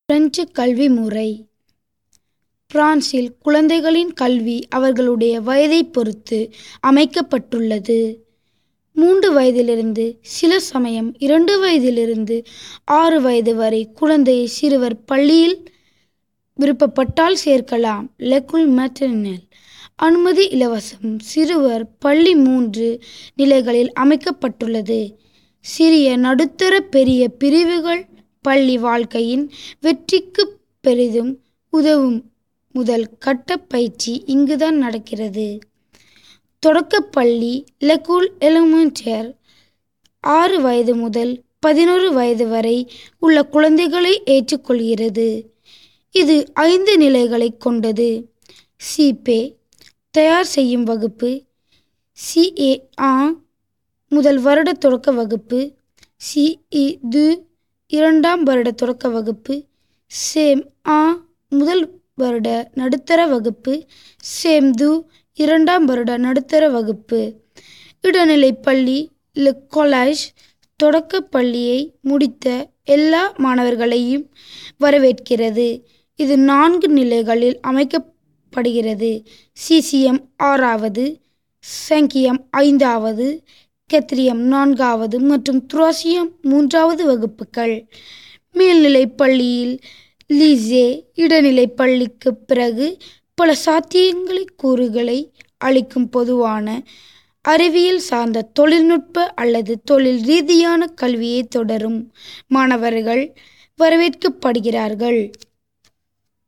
French கல்வி முறை பிரான்சில் குழந்தைகளின் கல்வி அவர்களுடைய வயதைப் பொறுத்து அமைக்கப்பட்டுள்ளது மூன்று வயதிலிருந்து சில சமயம் இரண்டு வயதிலிருந்து ஆறு வயது வரை குழந்தையை சிறுவர் பள்ளியில் விருப்பப்பட்டால் சேர்க்கலாம் லெக்குல் மேட்டர்னல் அனுமதி இலவசம் சிறுவர் பள்ளி மூன்று நிலைகளில் அமைக்கப்பட்டுள்ளது சிறிய நடுத்தர பெரிய பிரிவுகள் பள்ளி வாழ்க்கையின் வெற்றிக்கு பெரிதும் உதவும் முதல் கட்ட பயிற்சி இங்குதான் நடக்கிறது தொடக்கப்பள்ளி லெக்கூல் எலிமெண்டர் ஆறு வயது முதல் பதினோரு வயது வரை உள்ள குழந்தைகளை ஏற்றுக்கொள்கிறது இது ஐந்து நிலைகளை கொண்டது சிபே தயார் செய்யும் வகுப்பு சிஏ ஆ முதல் வருட தொடக்க வகுப்பு சிஇ து இரண்டாம் வருட தொடக்க வகுப்பு சேம் ஆ முதல் வருட நடுத்தர வகுப்பு சேம் து இரண்டாம் வருட நடுத்தர வகுப்பு இடைநிலை பள்ளி லெ கொலாஜ் தொடக்க பள்ளியை முடித்த எல்லா மாணவர்களையும் வரவேற்கிறது இது நான்கு நிலைகளில் அமைக்கப்படுகிறது சிசிஎம் ஆறாவது சங்கியம் ஐந்தாவது கெத்ரியம் நான்காவது மற்றும் துராசியம் மூன்றாவது வகுப்புகள் மேல்நிலைப் பள்ளியில் லீசே இடைநிலைப் பள்ளிக்கு பிறகு பல சாத்தியங்களை கூறுகளை அளிக்கும் பொதுவான அறிவியல் சார்ந்த தொழில்நுட்ப அல்லது தொழில் ரீதியான கல்வியை தொடரும் மாணவர்கள் வரவேற்கப்படுகிறார்கள்